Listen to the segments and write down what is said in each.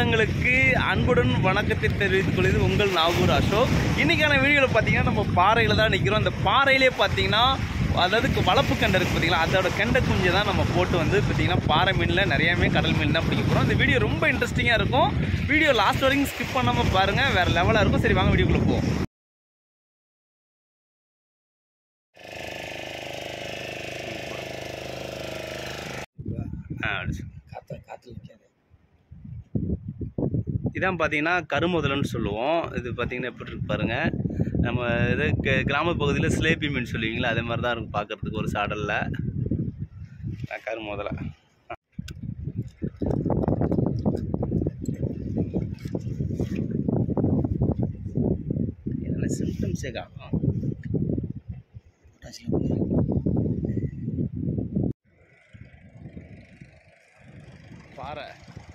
சொந்தங்களுக்கு அன்புடன் வணக்கத்தை தெரிவித்துக் கொள்வது உங்கள் நாகூர் அசோக் இன்னைக்கான வீடியோவில் பார்த்தீங்கன்னா நம்ம பாறையில் தான் நிற்கிறோம் அந்த பாறையிலே பார்த்தீங்கன்னா அதாவது வளப்பு கண்டை இருக்குது பார்த்தீங்களா அதோட கெண்டை குஞ்சை தான் நம்ம போட்டு வந்து பார்த்தீங்கன்னா பாறை மீனில் நிறையாவே கடல் மீன் தான் பிடிக்க போகிறோம் இந்த வீடியோ ரொம்ப இன்ட்ரெஸ்டிங்காக இருக்கும் வீடியோ லாஸ்ட் வரைக்கும் ஸ்கிப் பண்ணாமல் பாருங்கள் வேறு லெவலாக இருக்கும் சரி வாங்க வீடியோக்குள்ளே போவோம் ஆ அடிச்சு. காற்று காற்று நிற்காது இதான் பார்த்தீங்கன்னா கருமுதலன்னு சொல்லுவோம் இது பார்த்தீங்கன்னா எப்படி இருக்கு பாருங்க நம்ம இது க- கிராம பகுதியில் சிலேபி மீன் சொல்லுவீங்களா அதே மாதிரி தான் இருக்கும் பார்க்கறதுக்கு ஒரு சாடலில் கருமுதலை என்ன சிம்டம்ஸே காணும் பொட்டாசியம் போடு. பாறை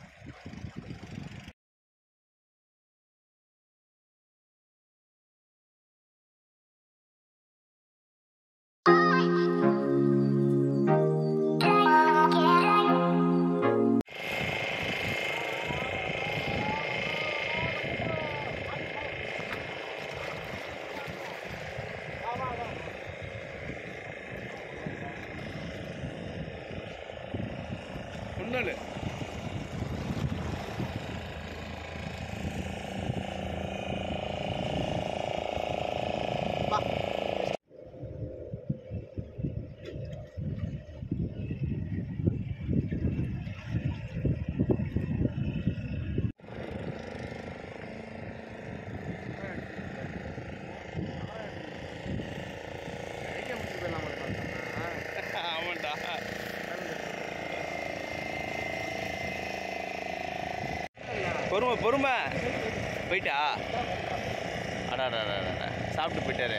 ஒன்றும் ஆமாண்டா பொறுமை பொறுமை போயிட்டா அடாடா அடாடா சாப்பிட்டு போயிட்டாரு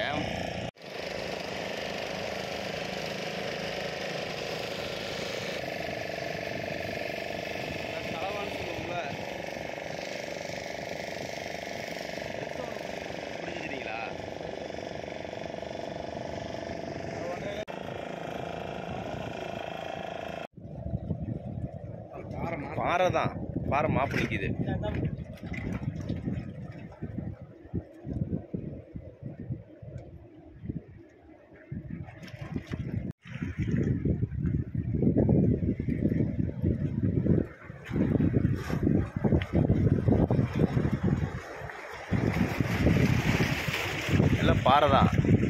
களவான்னு சொல்லுவோம்ல பிடிச்சிட்டீங்களா பாறை தான் பாறை மாப்பு நிற்கிது எல்லாம் பாறை தான்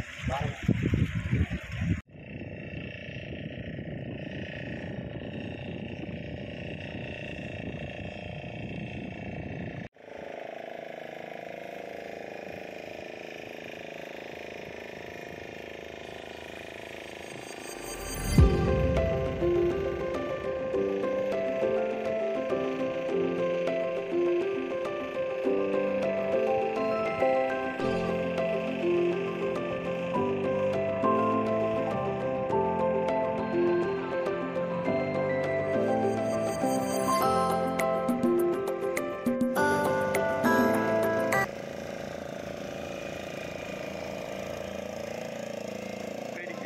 போயிடுச்சு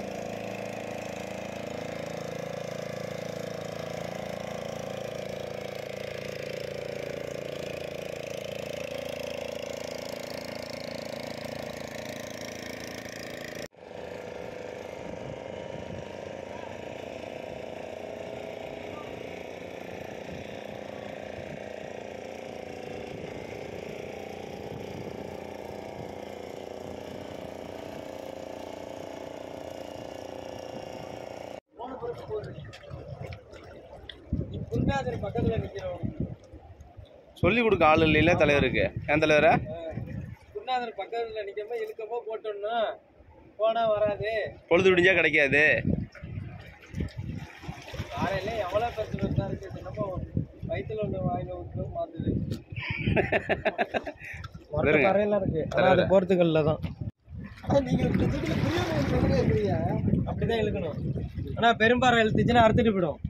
குருநாதர் பக்கத்தில் நிற்கிறோம் சொல்லி கொடுக்க ஆள் இல்லைல்ல தலைவருக்கு ஏன் தலைவரா குருநாதர் பக்கத்தில் நிற்கிறப்ப இழுக்கப்போ போட்டோம்னா போனால் வராது பொழுது விடிஞ்சா கிடைக்காது காலையில எவ்வளோ பிரச்சனை இருந்தா இருக்கு சின்னப்போ வயிற்றுல உள்ள வாயில விட்டு மாத்துது வருங்க. கரையெல்லாம் இருக்கு ஆனால் அது போர்த்துகல்ல தான் அப்படிதான் இழுக்கணும் ஆனா பெரும்பாறை இழுத்துச்சுன்னா அறுத்துட்டு போயிடும்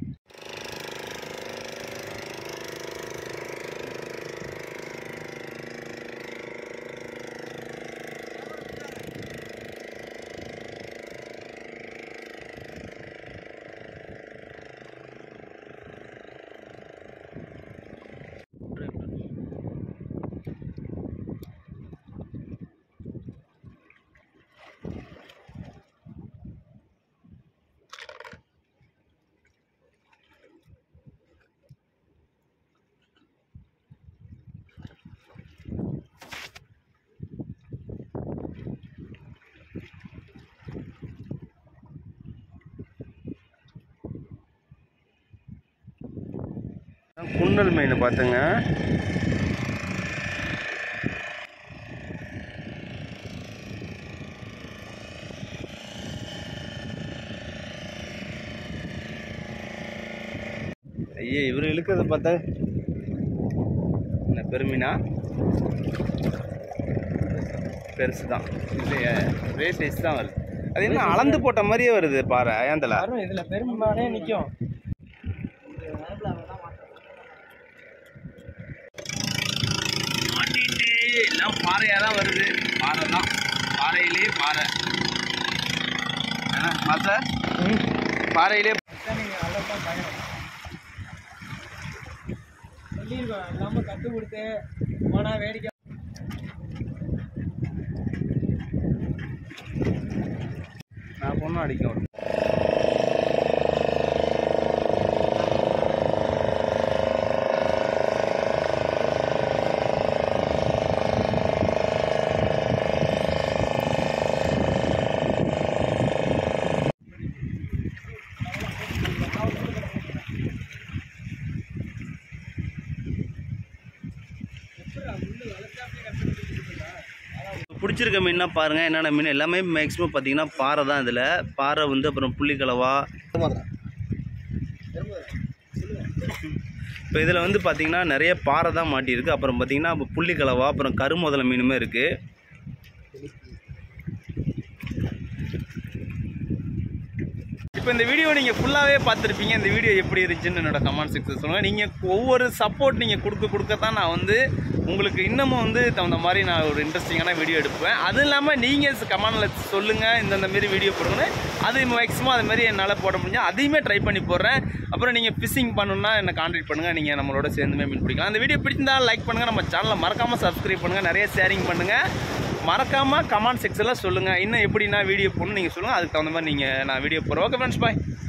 முன்னல் மீன் பார்த்துங்க ஐயே இவர் இழுக்கிறத பார்த்தா என்ன பெருமீனா பெருசு தான் இல்லையே ஒரே சைஸ் தான் வருது அது என்ன அளந்து போட்ட மாதிரியே வருது பாரு ஏந்தல வரும் இதுல பெரும்பானே நிக்கும் மாட்டிட்டு எல்லாம் பாறையாக தான் வருது பாறை தான் பாறையிலே பாறை என்ன மாச பாறையிலே நீங்க அவ்வளோதான் பயம் சொல்லியிருக்கோம் இல்லாம கட்டு கொடுத்து போனா வேடிக்கை நான் பொண்ணும் அடிக்க விடும் பிடிச்சிருக்க மீன்னா பாருங்கள் என்னென்ன மீன் எல்லாமே மேக்ஸிமம் பார்த்தீங்கன்னா பாறை தான் இதில் பாறை வந்து அப்புறம் புள்ளிக்கலவா இப்போ இதில் வந்து பார்த்தீங்கன்னா நிறைய பாறை தான் மாட்டியிருக்கு அப்புறம் பார்த்தீங்கன்னா இப்போ புள்ளிக்கலவா அப்புறம் கருமுதல மீனுமே இருக்குது இப்போ இந்த வீடியோ நீங்கள் ஃபுல்லாகவே பார்த்துருப்பீங்க இந்த வீடியோ எப்படி இருந்துச்சுன்னு என்னோட கமெண்ட் செக்ஷன் சொல்லுங்கள் நீங்கள் ஒவ்வொரு சப்போர்ட் நீங்கள் கொடுக்க கொடுக்க தான் நான் வந்து உங்களுக்கு இன்னமும் வந்து தகுந்த மாதிரி நான் ஒரு இன்ட்ரெஸ்டிங்கான வீடியோ எடுப்பேன் அதுவும் இல்லாமல் நீங்கள் கமெண்டில் சொல்லுங்கள் இந்தந்த மாரி வீடியோ போடுங்கன்னு அது மேக்ஸிமம் அது மாதிரி என்னால் போட முடிஞ்சா அதையுமே ட்ரை பண்ணி போடுறேன் அப்புறம் நீங்கள் ஃபிஷிங் பண்ணணுன்னா என்னை கான்டாக்ட் பண்ணுங்கள் நீங்கள் நம்மளோட சேர்ந்துமே மீன் பிடிக்கலாம் அந்த வீடியோ பிடிச்சிருந்தா லைக் பண்ணுங்கள் நம்ம சேனலை மறக்காமல் சப்ஸ்கிரைப் பண்ணுங்கள் நிறைய ஷேரிங் பண்ணுங்கள் மறக்காமல் கமெண்ட் செக்ஷனில் சொல்லுங்கள் இன்னும் எப்படின்னா வீடியோ போடணும் நீங்கள் சொல்லுங்கள் அதுக்கு தகுந்த மாதிரி நீங்கள் நான் வீடியோ போடுறேன் ஓகே ஃப்ரெண்ட்ஸ் பாய்